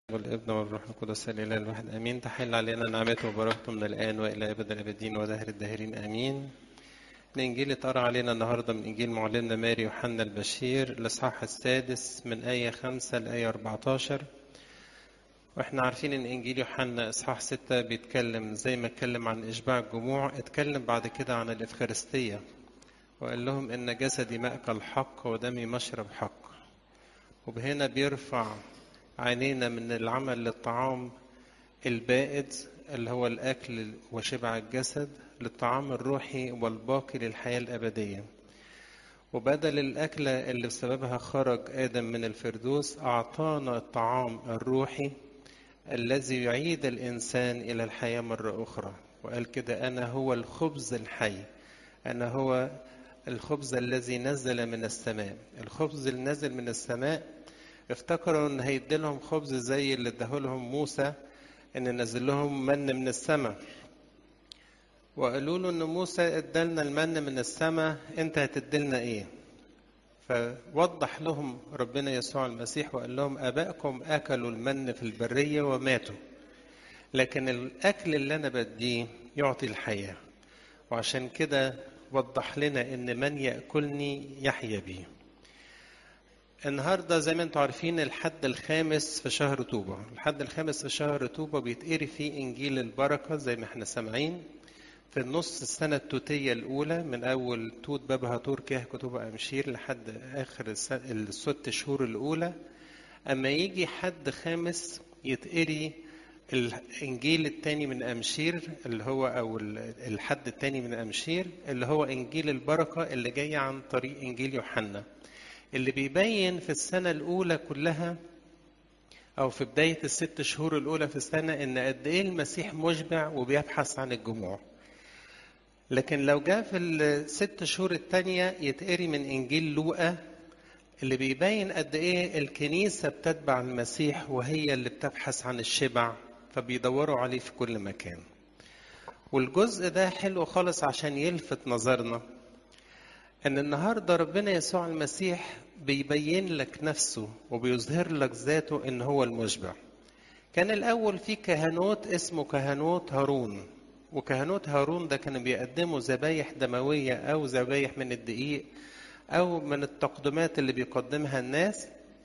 والابن والروح القدس الاله الواحد امين تحل علينا نعمته وبركته من الان والى ابد الابدين ودهر الداهرين امين الانجيل اتقرا علينا النهارده من انجيل معلمنا ماري يوحنا البشير الاصحاح السادس من ايه خمسة لايه 14 واحنا عارفين ان انجيل يوحنا اصحاح ستة بيتكلم زي ما اتكلم عن اشباع الجموع اتكلم بعد كده عن الافخارستيه وقال لهم ان جسدي ماكل حق ودمي مشرب حق وبهنا بيرفع عينينا من العمل للطعام البائد اللي هو الأكل وشبع الجسد للطعام الروحي والباقي للحياة الأبدية وبدل الأكلة اللي بسببها خرج آدم من الفردوس أعطانا الطعام الروحي الذي يعيد الإنسان إلى الحياة مرة أخرى وقال كده أنا هو الخبز الحي أنا هو الخبز الذي نزل من السماء الخبز اللي نزل من السماء افتكروا ان هيديلهم خبز زي اللي اداهولهم موسى ان نزل لهم من من السماء وقالوا له ان موسى ادالنا المن من السماء انت هتديلنا ايه فوضح لهم ربنا يسوع المسيح وقال لهم ابائكم اكلوا المن في البريه وماتوا لكن الاكل اللي انا بديه يعطي الحياه وعشان كده وضح لنا ان من ياكلني يحيا بي النهارده زي ما انتم عارفين الحد الخامس في شهر طوبة الحد الخامس في شهر طوبة بيتقري فيه انجيل البركه زي ما احنا سامعين في النص السنة التوتية الأولى من أول توت بابها تور كاه كتوبة أمشير لحد آخر الست شهور الأولى أما يجي حد خامس يتقري الإنجيل الثاني من أمشير اللي هو أو الحد الثاني من أمشير اللي هو إنجيل البركة اللي جاي عن طريق إنجيل يوحنا اللي بيبين في السنة الأولى كلها أو في بداية الست شهور الأولى في السنة إن قد إيه المسيح مشبع وبيبحث عن الجموع. لكن لو جاء في الست شهور الثانية يتقري من إنجيل لوقا اللي بيبين قد إيه الكنيسة بتتبع المسيح وهي اللي بتبحث عن الشبع فبيدوروا عليه في كل مكان. والجزء ده حلو خالص عشان يلفت نظرنا ان النهارده ربنا يسوع المسيح بيبين لك نفسه وبيظهر لك ذاته ان هو المشبع كان الاول في كهنوت اسمه كهنوت هارون وكهنوت هارون ده كانوا بيقدموا ذبايح دمويه او ذبايح من الدقيق او من التقدمات اللي بيقدمها الناس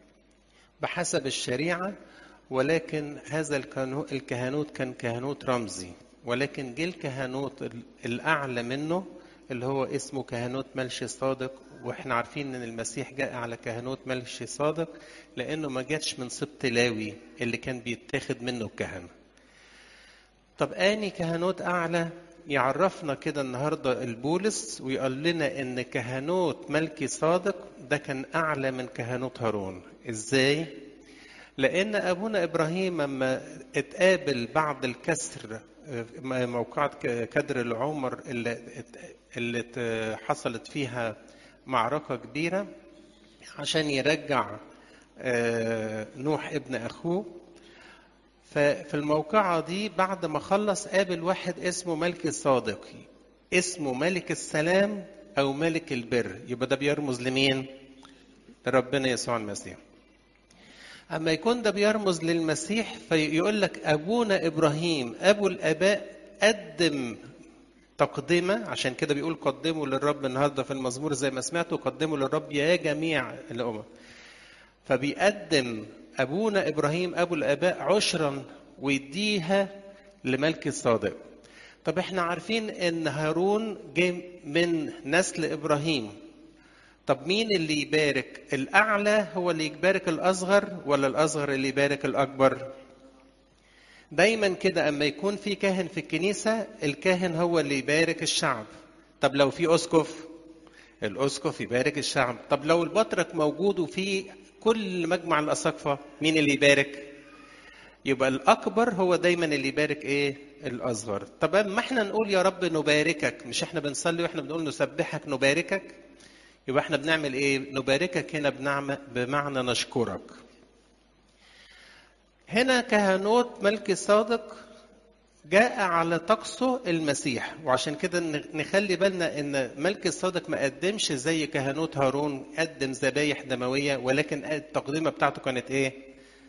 بحسب الشريعه ولكن هذا الكهنوت كان كهنوت رمزي ولكن جه الكهنوت الاعلى منه اللي هو اسمه كهنوت ملشي صادق واحنا عارفين ان المسيح جاء على كهنوت ملشي صادق لانه ما جاتش من سبط لاوي اللي كان بيتاخد منه الكهنه طب اني كهنوت اعلى يعرفنا كده النهارده البولس ويقول لنا ان كهنوت ملكي صادق ده كان اعلى من كهنوت هارون ازاي لان ابونا ابراهيم لما اتقابل بعد الكسر موقعة كدر العمر اللي اللي حصلت فيها معركة كبيرة عشان يرجع نوح ابن أخوه ففي الموقعة دي بعد ما خلص قابل واحد اسمه ملك الصادق اسمه ملك السلام أو ملك البر يبقى ده بيرمز لمين؟ لربنا يسوع المسيح أما يكون ده بيرمز للمسيح فيقول لك أبونا إبراهيم أبو الآباء قدم تقدمة عشان كده بيقول قدموا للرب النهارده في المزمور زي ما سمعتوا قدموا للرب يا جميع الأمم فبيقدم أبونا إبراهيم أبو الآباء عشرا ويديها لملك الصادق طب احنا عارفين ان هارون جه من نسل ابراهيم طب مين اللي يبارك الاعلى هو اللي يبارك الاصغر ولا الاصغر اللي يبارك الاكبر دايما كده اما يكون في كاهن في الكنيسه الكاهن هو اللي يبارك الشعب طب لو في اسقف الاسقف يبارك الشعب طب لو البطرك موجود وفي كل مجمع الاساقفه مين اللي يبارك يبقى الاكبر هو دايما اللي يبارك ايه الاصغر طب ما احنا نقول يا رب نباركك مش احنا بنصلي واحنا بنقول نسبحك نباركك يبقى احنا بنعمل ايه نباركك هنا بنعمة بمعنى نشكرك هنا كهنوت ملك الصادق جاء على طقسه المسيح وعشان كده نخلي بالنا ان ملك الصادق ما قدمش زي كهنوت هارون قدم ذبايح دمويه ولكن التقدمه بتاعته كانت ايه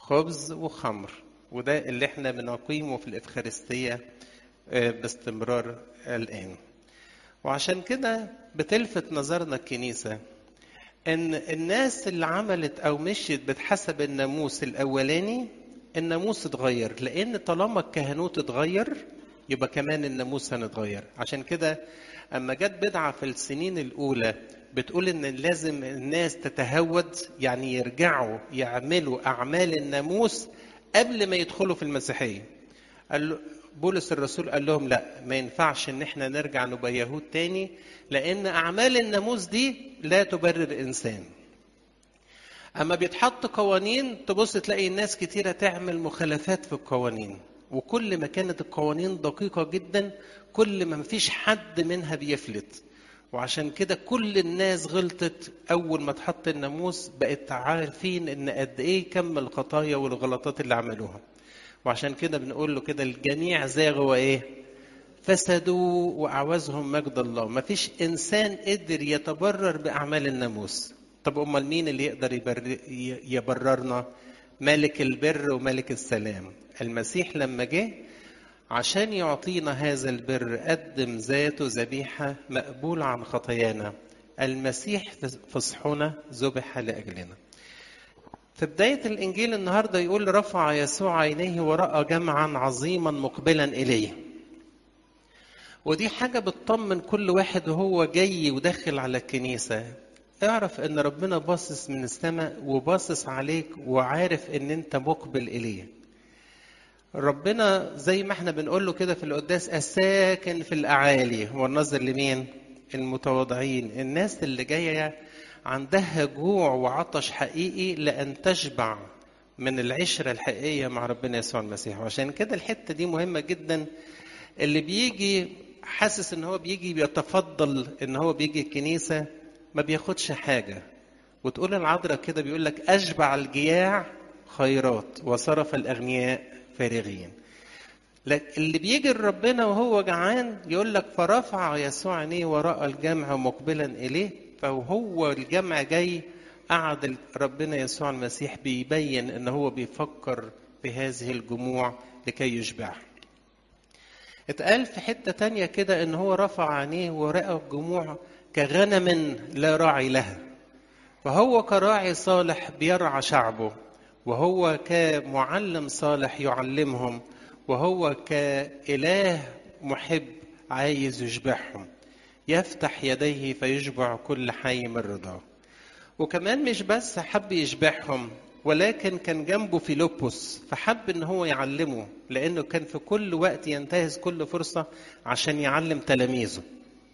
خبز وخمر وده اللي احنا بنقيمه في الإفخارستية باستمرار الآن وعشان كده بتلفت نظرنا الكنيسة ان الناس اللي عملت او مشيت بحسب الناموس الاولاني الناموس اتغير لان طالما الكهنوت اتغير يبقى كمان الناموس هنتغير عشان كده اما جت بدعه في السنين الاولى بتقول ان لازم الناس تتهود يعني يرجعوا يعملوا اعمال الناموس قبل ما يدخلوا في المسيحيه قال بولس الرسول قال لهم لا ما ينفعش ان احنا نرجع نبقى يهود تاني لان اعمال الناموس دي لا تبرر انسان اما بيتحط قوانين تبص تلاقي الناس كتيره تعمل مخالفات في القوانين وكل ما كانت القوانين دقيقه جدا كل ما مفيش حد منها بيفلت وعشان كده كل الناس غلطت اول ما اتحط الناموس بقت عارفين ان قد ايه كم الخطايا والغلطات اللي عملوها وعشان كده بنقول له كده الجميع زاغوا وايه فسدوا واعوزهم مجد الله ما فيش انسان قدر يتبرر باعمال الناموس طب امال مين اللي يقدر يبر... يبررنا ملك البر وملك السلام المسيح لما جه عشان يعطينا هذا البر قدم ذاته ذبيحة مقبولة عن خطايانا المسيح فصحنا ذبح لأجلنا في بداية الإنجيل النهاردة يقول رفع يسوع عينيه ورأى جمعا عظيما مقبلا إليه ودي حاجة بتطمن كل واحد وهو جاي وداخل على الكنيسة اعرف ان ربنا باصص من السماء وباصص عليك وعارف ان انت مقبل اليه ربنا زي ما احنا بنقول له كده في القداس الساكن في الاعالي هو النظر لمين المتواضعين الناس اللي جايه عندها جوع وعطش حقيقي لأن تشبع من العشرة الحقيقية مع ربنا يسوع المسيح وعشان كده الحتة دي مهمة جدا اللي بيجي حاسس ان هو بيجي بيتفضل ان هو بيجي الكنيسة ما بياخدش حاجة وتقول العذراء كده بيقول لك أشبع الجياع خيرات وصرف الأغنياء فارغين اللي بيجي لربنا وهو جعان يقول لك فرفع يسوع عينيه وراء الجمع مقبلا إليه فهو الجمع جاي قعد ربنا يسوع المسيح بيبين ان هو بيفكر بهذه الجموع لكي يشبع اتقال في حتة تانية كده ان هو رفع عينيه ورأى الجموع كغنم لا راعي لها فهو كراعي صالح بيرعى شعبه وهو كمعلم صالح يعلمهم وهو كإله محب عايز يشبعهم يفتح يديه فيشبع كل حي من رضاه وكمان مش بس حب يشبعهم ولكن كان جنبه فيلبس فحب ان هو يعلمه لانه كان في كل وقت ينتهز كل فرصه عشان يعلم تلاميذه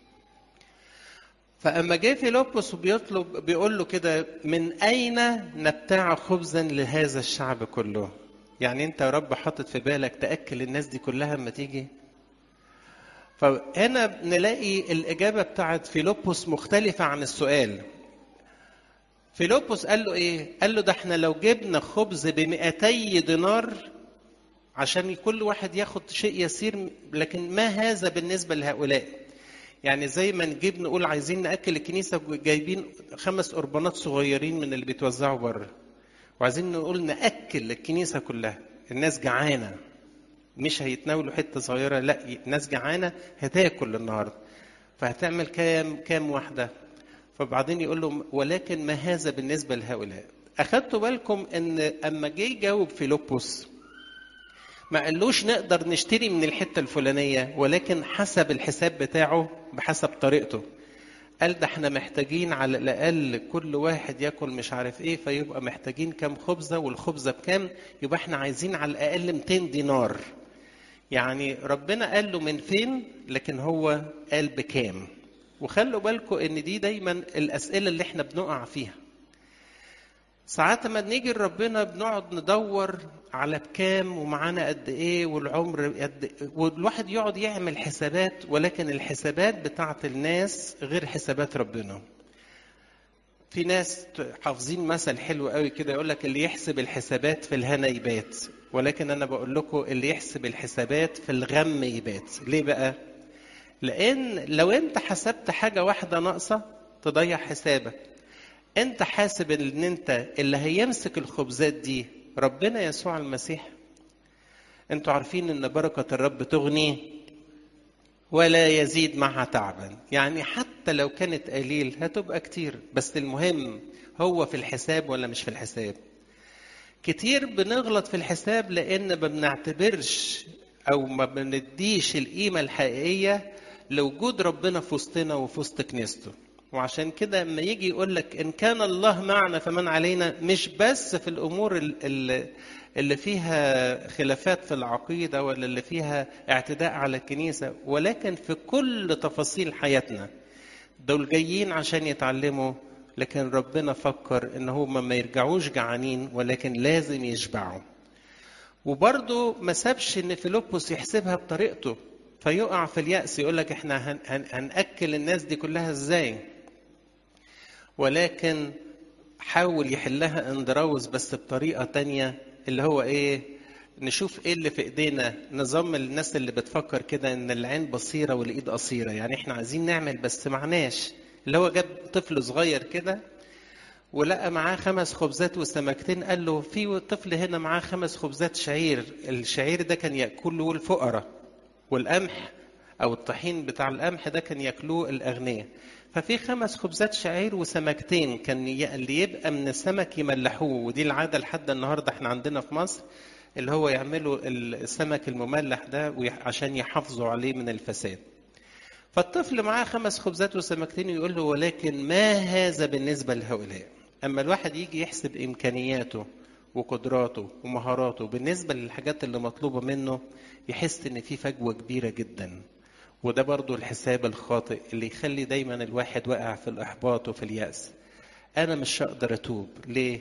فاما جه فيلبس وبيطلب بيقول له كده من اين نبتاع خبزا لهذا الشعب كله يعني انت يا رب حاطط في بالك تاكل الناس دي كلها اما تيجي فهنا نلاقي الإجابة بتاعت فيلبس مختلفة عن السؤال فيلبس قال له إيه؟ قال له ده احنا لو جبنا خبز بمئتي دينار عشان كل واحد ياخد شيء يسير لكن ما هذا بالنسبة لهؤلاء يعني زي ما نجيب نقول عايزين نأكل الكنيسة جايبين خمس قربانات صغيرين من اللي بيتوزعوا بره وعايزين نقول نأكل الكنيسة كلها الناس جعانة مش هيتناولوا حته صغيره لا ناس جعانه هتاكل النهارده فهتعمل كام كام واحده فبعدين يقول لهم ولكن ما هذا بالنسبه لهؤلاء اخدتوا بالكم ان اما جه يجاوب فيلبس ما قالوش نقدر نشتري من الحته الفلانيه ولكن حسب الحساب بتاعه بحسب طريقته قال ده احنا محتاجين على الاقل كل واحد ياكل مش عارف ايه فيبقى محتاجين كام خبزه والخبزه بكام يبقى احنا عايزين على الاقل 200 دينار يعني ربنا قال له من فين لكن هو قال بكام وخلوا بالكم ان دي دايما الاسئله اللي احنا بنقع فيها ساعات ما نيجي لربنا بنقعد ندور على بكام ومعانا قد ايه والعمر قد إيه والواحد يقعد يعمل حسابات ولكن الحسابات بتاعت الناس غير حسابات ربنا في ناس حافظين مثل حلو قوي كده يقول لك اللي يحسب الحسابات في الهنا يبات ولكن انا بقول لكم اللي يحسب الحسابات في الغم يبات ليه بقى لان لو انت حسبت حاجه واحده ناقصه تضيع حسابك انت حاسب ان انت اللي هيمسك الخبزات دي ربنا يسوع المسيح انتوا عارفين ان بركة الرب تغني ولا يزيد معها تعبا يعني حتى لو كانت قليل هتبقى كتير بس المهم هو في الحساب ولا مش في الحساب كتير بنغلط في الحساب لان ما بنعتبرش او ما بنديش القيمة الحقيقية لوجود ربنا في وسطنا وفي وسط كنيسته وعشان كده لما يجي يقول لك ان كان الله معنا فمن علينا مش بس في الامور اللي فيها خلافات في العقيده ولا اللي فيها اعتداء على الكنيسه ولكن في كل تفاصيل حياتنا دول جايين عشان يتعلموا لكن ربنا فكر ان هم ما يرجعوش جعانين ولكن لازم يشبعوا وبرضه ما سابش ان فيلبس يحسبها بطريقته فيقع في اليأس يقول لك احنا هن هن هنأكل الناس دي كلها ازاي ولكن حاول يحلها اندراوس بس بطريقة تانية اللي هو ايه نشوف ايه اللي في ايدينا نظام الناس اللي بتفكر كده ان العين بصيرة والايد قصيرة يعني احنا عايزين نعمل بس معناش اللي هو جاب طفل صغير كده ولقى معاه خمس خبزات وسمكتين قال له في طفل هنا معاه خمس خبزات شعير الشعير ده كان ياكله الفقراء والقمح او الطحين بتاع القمح ده كان ياكلوه الاغنياء ففي خمس خبزات شعير وسمكتين كان اللي يبقى من السمك يملحوه ودي العاده لحد النهارده احنا عندنا في مصر اللي هو يعملوا السمك المملح ده عشان يحافظوا عليه من الفساد فالطفل معاه خمس خبزات وسمكتين يقول له ولكن ما هذا بالنسبه لهؤلاء اما الواحد يجي يحسب امكانياته وقدراته ومهاراته بالنسبه للحاجات اللي مطلوبه منه يحس ان في فجوه كبيره جدا وده برضو الحساب الخاطئ اللي يخلي دايما الواحد واقع في الاحباط وفي الياس انا مش هقدر اتوب ليه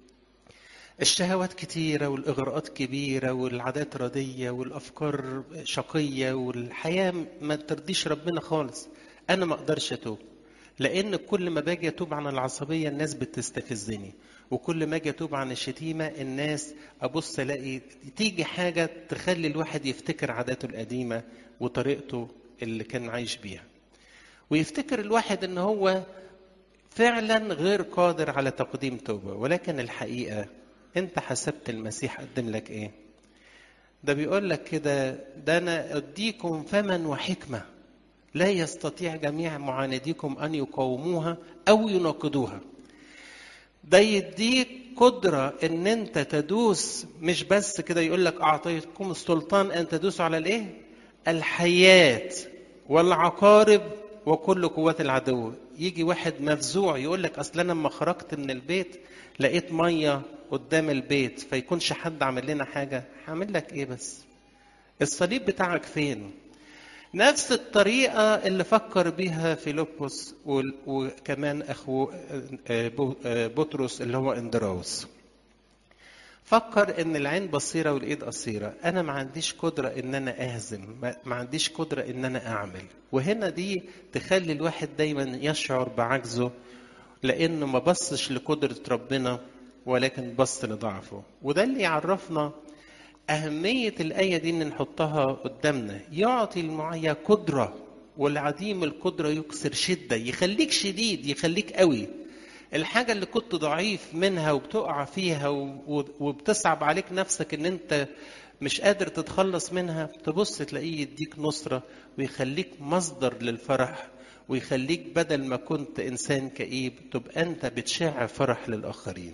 الشهوات كتيرة والإغراءات كبيرة والعادات ردية والأفكار شقية والحياة ما ترضيش ربنا خالص أنا ما أقدرش أتوب لأن كل ما باجي أتوب عن العصبية الناس بتستفزني وكل ما اجي اتوب عن الشتيمه الناس ابص الاقي تيجي حاجه تخلي الواحد يفتكر عاداته القديمه وطريقته اللي كان عايش بيها ويفتكر الواحد ان هو فعلا غير قادر على تقديم توبه ولكن الحقيقه انت حسبت المسيح قدم لك ايه ده بيقول لك كده ده انا اديكم فما وحكمه لا يستطيع جميع معانديكم ان يقاوموها او يناقضوها ده يديك قدرة ان انت تدوس مش بس كده يقول لك اعطيتكم السلطان ان تدوسوا على الايه الحيات والعقارب وكل قوات العدو يجي واحد مفزوع يقول لك اصل انا لما خرجت من البيت لقيت ميه قدام البيت فيكونش حد عامل لنا حاجه هعمل لك ايه بس الصليب بتاعك فين نفس الطريقة اللي فكر بيها فيلبس وكمان أخوه بطرس اللي هو اندراوس فكر ان العين بصيرة والايد قصيرة انا ما عنديش قدرة ان انا اهزم ما عنديش قدرة ان انا اعمل وهنا دي تخلي الواحد دايما يشعر بعجزه لانه ما بصش لقدرة ربنا ولكن بص لضعفه وده اللي يعرفنا أهمية الآية دي إن نحطها قدامنا يعطي المعيا قدرة والعديم القدرة يكسر شدة يخليك شديد يخليك قوي الحاجة اللي كنت ضعيف منها وبتقع فيها وبتصعب عليك نفسك إن أنت مش قادر تتخلص منها تبص تلاقيه يديك نصرة ويخليك مصدر للفرح ويخليك بدل ما كنت إنسان كئيب تبقى أنت بتشاع فرح للآخرين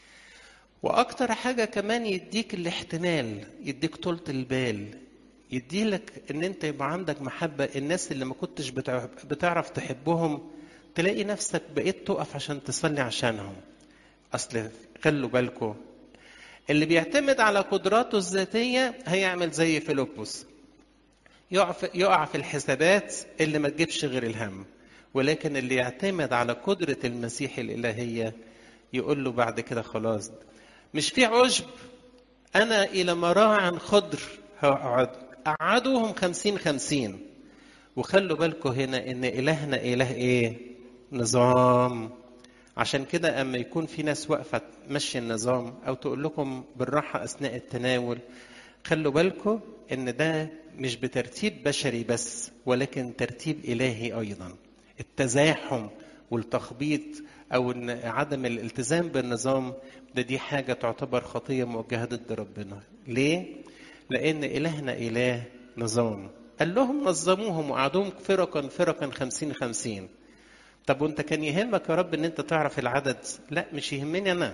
واكتر حاجه كمان يديك الاحتمال يديك طولة البال يديلك ان انت يبقى عندك محبه الناس اللي ما كنتش بتعرف تحبهم تلاقي نفسك بقيت تقف عشان تصلي عشانهم اصل خلوا بالكم اللي بيعتمد على قدراته الذاتيه هيعمل زي فيلبس يقع في, يقع في الحسابات اللي ما تجيبش غير الهم ولكن اللي يعتمد على قدره المسيح الالهيه يقول له بعد كده خلاص مش في عشب أنا إلى مراع خضر هقعد قعدوهم خمسين خمسين وخلوا بالكم هنا إن إلهنا إله إيه؟ نظام عشان كده أما يكون في ناس واقفة تمشي النظام أو تقول لكم بالراحة أثناء التناول خلوا بالكم إن ده مش بترتيب بشري بس ولكن ترتيب إلهي أيضا التزاحم والتخبيط او ان عدم الالتزام بالنظام ده دي حاجه تعتبر خطيه موجهه ضد ربنا ليه لان الهنا اله نظام قال لهم نظموهم وقعدوهم فرقا فرقا خمسين خمسين طب وانت كان يهمك يا رب ان انت تعرف العدد لا مش يهمني انا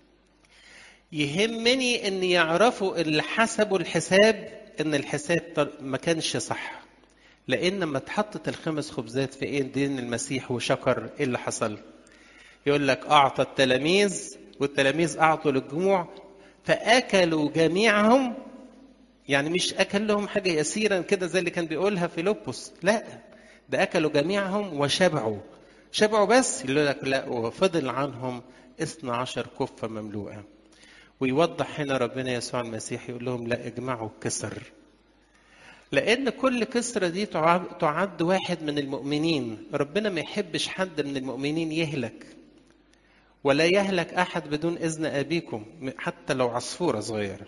يهمني ان يعرفوا اللي حسبوا الحساب ان الحساب ما كانش صح لان لما اتحطت الخمس خبزات في ايدين المسيح وشكر ايه اللي حصل يقول لك اعطى التلاميذ والتلاميذ اعطوا للجموع فاكلوا جميعهم يعني مش اكل لهم حاجه يسيرا كده زي اللي كان بيقولها فيلبس لا ده اكلوا جميعهم وشبعوا شبعوا بس يقول لك لا وفضل عنهم 12 كفه مملوءه ويوضح هنا ربنا يسوع المسيح يقول لهم لا اجمعوا الكسر لأن كل كسرة دي تعد واحد من المؤمنين ربنا ما يحبش حد من المؤمنين يهلك ولا يهلك أحد بدون إذن أبيكم حتى لو عصفورة صغيرة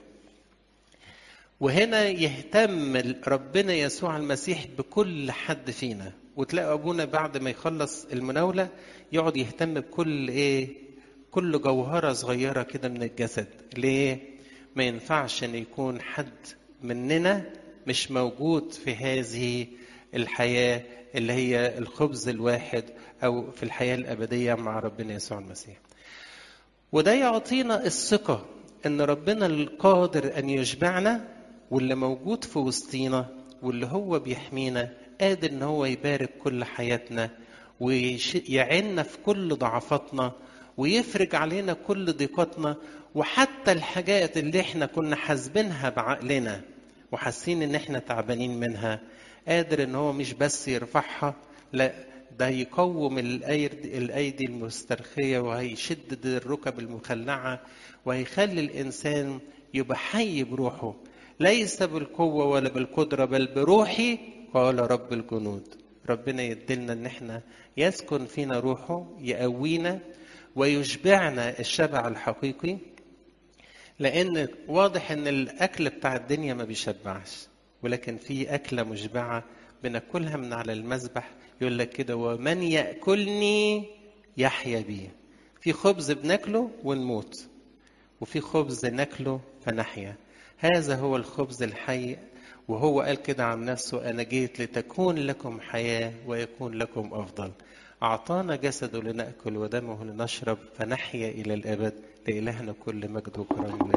وهنا يهتم ربنا يسوع المسيح بكل حد فينا وتلاقوا أبونا بعد ما يخلص المناولة يقعد يهتم بكل إيه كل جوهرة صغيرة كده من الجسد ليه ما ينفعش أن يكون حد مننا مش موجود في هذه الحياة اللي هي الخبز الواحد أو في الحياة الأبدية مع ربنا يسوع المسيح وده يعطينا الثقة أن ربنا القادر أن يشبعنا واللي موجود في وسطينا واللي هو بيحمينا قادر أن هو يبارك كل حياتنا ويعنا في كل ضعفاتنا ويفرج علينا كل ضيقاتنا وحتى الحاجات اللي احنا كنا حاسبينها بعقلنا وحاسين ان احنا تعبانين منها قادر ان هو مش بس يرفعها لا ده يقوم الايدي الايدي المسترخيه وهيشدد الركب المخلعه وهيخلي الانسان يبقى حي بروحه ليس بالقوه ولا بالقدره بل بروحي قال رب الجنود ربنا يدلنا ان احنا يسكن فينا روحه يقوينا ويشبعنا الشبع الحقيقي لان واضح ان الاكل بتاع الدنيا ما بيشبعش ولكن في اكله مشبعه بناكلها من على المذبح يقول لك كده ومن ياكلني يحيا بي في خبز بناكله ونموت وفي خبز ناكله فنحيا هذا هو الخبز الحي وهو قال كده عن نفسه انا جيت لتكون لكم حياه ويكون لكم افضل أعطانا جسده لنأكل ودمه لنشرب فنحيا إلى الأبد لإلهنا كل مجد وكرم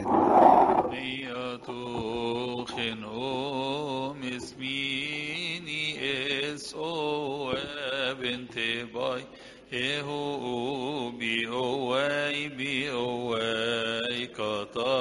Niyatuchen o mismini es o bente bay ehu bi o bi o kata